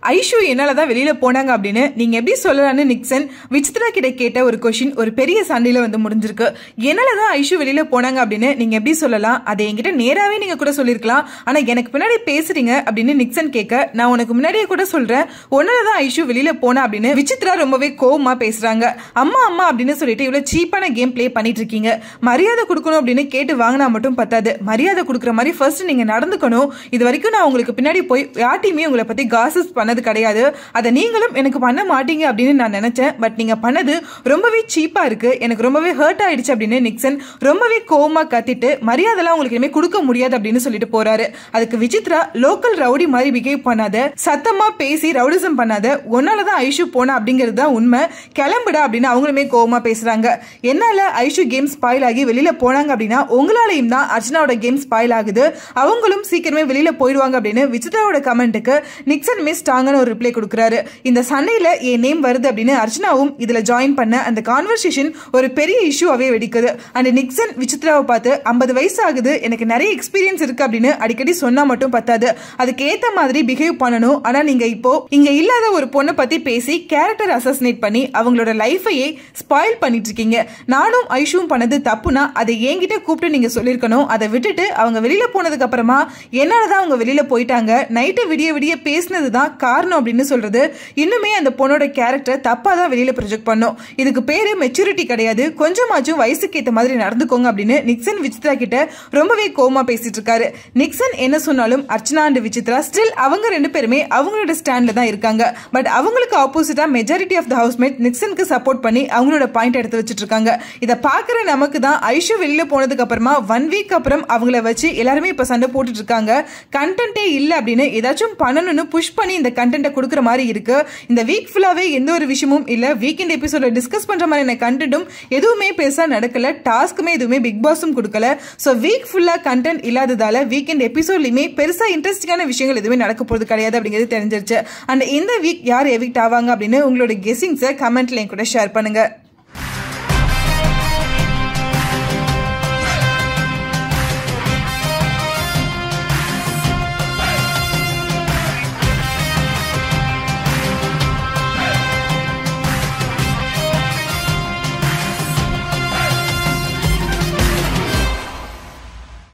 ஐஷு என்னால தான் வெளியில போனாங்க அப்படின்னு நீங்க எப்படி சொல்லலாம்னு நிக்சன் விசித்ரா கிட்ட கேட்ட ஒரு கொஷின் ஒரு பெரிய சண்டையில வந்து முடிஞ்சிருக்கு என்னால தான் ஐஷு வெளியில போனாங்க அப்படின்னு நீங்க எப்படி சொல்லலாம் அதை என்கிட்ட நேராவே நீங்க கூட சொல்லிருக்கலாம் ஆனா எனக்கு பின்னாடி பேசுறீங்க அப்படின்னு நிக்சன் கேட்க நான் உனக்கு முன்னாடியே கூட சொல்றேன் உன்னால தான் ஐஷு வெளியில போனா அப்படின்னு விசித்ரா ரொம்பவே கோவமா பேசுறாங்க அம்மா அம்மா அப்படின்னு சொல்லிட்டு இவ்வளவு சீப்பான கேம் ப்ளே பண்ணிட்டு இருக்கீங்க மரியாதை கொடுக்கணும் அப்படின்னு கேட்டு வாங்கினா மட்டும் பத்தாது மரியாதை கொடுக்குற மாதிரி ஃபர்ஸ்ட் நீங்க நடந்துக்கணும் இது வரைக்கும் நான் உங்களுக்கு பின்னாடி போய் யார்ட்டையுமே உங்களை பத்தி காசஸ் பண்ணது கிடையாது அதை நீங்களும் எனக்கு பண்ண மாட்டீங்க அப்படின்னு நான் நினைச்சேன் பட் நீங்க பண்ணது ரொம்பவே சீப்பா இருக்கு எனக்கு ரொம்பவே ஹர்ட் ஆயிடுச்சு அப்படின்னு நிக்சன் ரொம்பவே கோவமா கத்திட்டு மரியாதைலாம் உங்களுக்கு இனிமே கொடுக்க முடியாது அப்படின்னு சொல்லிட்டு போறாரு அதுக்கு விசித்ரா லோக்கல் ரவுடி மாதிரி பிஹேவ் பண்ணாத சத்தமா பேசி ரவுடிசம் பண்ணாத உன்னாலதான் ஐஷு போனா அப்படிங்கிறது தான் உண்மை கிளம்புடா அப்படின்னு அவங்களுமே கோவமா பேசுறாங்க என்னால ஐஷு கேம் ஸ்பாயில் ஆகி வெளியில போனாங்க அப்படின்னா உங்களாலையும் தான் அர்ச்சனாவோட கேம் ஸ்பாயில் ஆகுது அவங்களும் சீக்கிரமே வெளியில போயிடுவாங்க அப்படின்னு விசித்ராவோட கமெண்ட்டுக்கு நிக்சன் மிஸ் டாங்கன்னு ஒரு ரிப்ளை கொடுக்குறாரு இந்த சண்டையில என் நேம் வருது அப்படின்னு அர்ச்சனாவும் இதுல ஜாயின் பண்ண அந்த கான்வர்சேஷன் ஒரு பெரிய இஷ்யூவாவே வெடிக்குது அண்ட் நிக்சன் விசித்ராவை பார்த்து ஐம்பது வயசு ஆகுது எனக்கு நிறைய எக்ஸ்பீரியன்ஸ் இருக்கு அப்படின்னு அடிக்கடி சொன்னா மட்டும் பத்தாது அதுக்கு ஏத்த மாதிரி பிஹேவ் பண்ணணும் ஆனா நீங்க இப்போ இங்க இல்லாத ஒரு பொண்ணை பத்தி பேசி கேரக்டர் அசசினேட் பண்ணி அவங்களோட லைஃபையே ஸ்பாயில் பண்ணிட்டு இருக்கீங்க நானும் ஐஷுவும் பண்ணது தப்புனா அதை என்கிட்ட கூப்பிட்டு நீங்க சொல்லியிருக்கணும் அதை விட்டுட்டு அவங்க வெளியில போனதுக்கு அப்புறமா என்னாலதான் அவங்க வெளியில போயிட்டாங்க நைட்டு விடிய விடிய பேசினது தான் காரணம் அப்படின்னு சொல்றது இன்னுமே அந்த பொண்ணோட கேரக்டர் தப்பா தான் வெளியில ப்ரொஜெக்ட் பண்ணும் இதுக்கு பேரு மெச்சூரிட்டி கிடையாது கொஞ்சமாச்சும் வயசுக்கு ஏத்த மாதிரி நடந்துக்கோங்க அப்படின்னு நிக்சன் விசித்ரா கிட்ட ரொம்பவே கோமா பேசிட்டு இருக்காரு நிக்சன் என்ன சொன்னாலும் அர்ச்சனா அண்ட் விசித்ரா ஸ்டில் அவங்க ரெண்டு பேருமே அவங்களோட ஸ்டாண்ட்ல தான் இருக்காங்க பட் அவங்களுக்கு ஆப்போசிட்டா மெஜாரிட்டி ஆஃப் த ஹவுஸ்மேட் நிக்சனுக்கு சப்போர்ட் பண்ணி அவங்களோட பாயிண்ட் எடுத்து வச்சிட்டு இருக்காங்க இதை பாக்குற நமக்கு தான் ஐஷு வெளியில போனதுக்கு அப்புறமா ஒன் வீக் அப்புறம் அவங்கள வச்சு எல்லாருமே இப்ப சண்டை போட்டுட்டு இருக்காங்க கண்டென்ட்டே இல்ல அப்படின்னு ஏதாச்சும் பண்ணணும்னு புஷ் பண்ணி இந்த கண்டென்ட்டை கொடுக்குற மாதிரி இருக்கு இந்த வீக் ஃபுல்லாவே எந்த ஒரு விஷயமும் இல்ல வீக்கெண்ட் எபிசோட டிஸ்கஸ் பண்ற மாதிரியான கண்டென்ட்டும் எதுவுமே பெருசா நடக்கல டாஸ்க்குமே எதுவுமே பிக் பாஸும் கொடுக்கல ஸோ வீக் ஃபுல்லா கண்டென்ட் இல்லாததால வீக்கெண்ட் எபிசோட்லயுமே பெருசா இன்ட்ரெஸ்டிங்கான விஷயங்கள் எதுவுமே நடக்க போறது கிடையாது அப்படிங்கிறது தெரிஞ்சிருச்சு அண்ட் இந்த வீக் யார் எவிக்ட் ஆவாங்க அப்படின்னு உங்களோட கெஸிங்ஸை கமெண்ட்ல என் கூட ஷேர் பண்ணுங்க